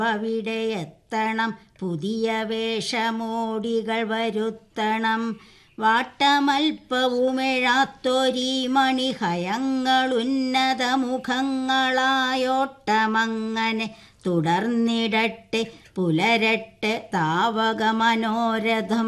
അവിടെ എത്തണം പുതിയ വേഷമോടികൾ വരുത്തണം വാട്ടമൽപ്പവുമെഴാത്തൊരീ മണിഹയങ്ങളുന്നത മുഖങ്ങളായോട്ടമങ്ങനെ തുടർന്നിടട്ടെ പുലരട്ടെ താവക മനോരഥം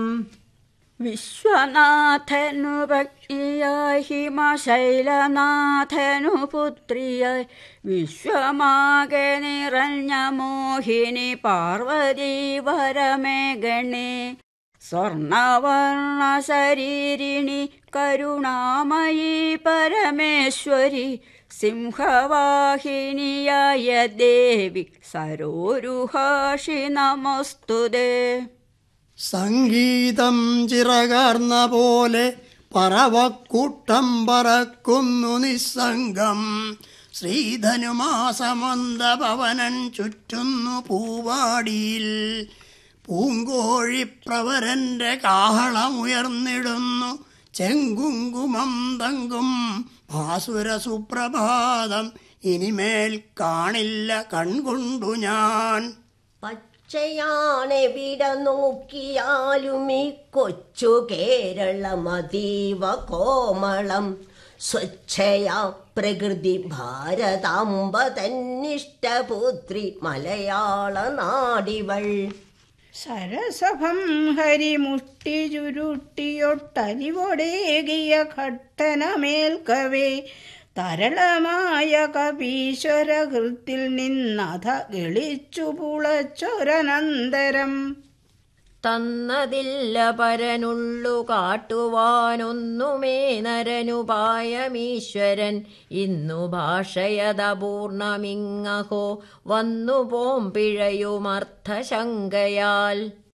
വിശ്വനാഥനു ഭക്തിയായി ഹിമശൈലനാഥനു പുത്രിയായി വിശ്വമാകെ നിറഞ്ഞ മോഹിനി പാർവതി വരമേഘണേ സ്വർണവർണ ശരീരിണി കരുണാമയി പരമേശ്വരി സിംഹവാഹിനിയായ ദേവി സരോരുഹാഷി നമസ്തുതേ സംഗീതം ചിറകാർന്ന പോലെ പറവക്കൂട്ടം പറക്കുന്നു നിസ്സംഗം ശ്രീധനുമാസമന്ദപവനൻ ചുറ്റുന്നു പൂവാടിയിൽ പൂങ്കോഴിപ്രവരന്റെ കാഹളമുയർന്നിടുന്നു ചെങ്കുങ്കുമം തങ്കും ഭാസുര സുപ്രഭാതം ഇനിമേൽ കാണില്ല കൺകൊണ്ടു ഞാൻ പച്ചയാണെവിടെ നോക്കിയാലും ഈ കൊച്ചു കേരളം അതീവ കോമളം സ്വച്ഛയാ പ്രകൃതി ഭാരതാംബ തന്നിഷ്ടപുത്രി മലയാള നാടിവൾ സരസഭം ഹരിമുഷ്ടി ചുരുട്ടിയൊട്ടലിവൊടേകിയ ഘട്ടനമേൽക്കവേ തരളമായ കപീശ്വര ഹൃത്തിൽ നിന്നഥ ഗളിച്ചു പുളച്ചൊരനന്തരം തന്നതില്ല പരനുള്ളു കാട്ടുവാനൊന്നുമേ നരനുപായമീശ്വരൻ ഇന്നു ഭാഷയതപൂർണമിങ്ങഹോ വന്നു പോം പിഴയുമർത്ഥശങ്കയാൽ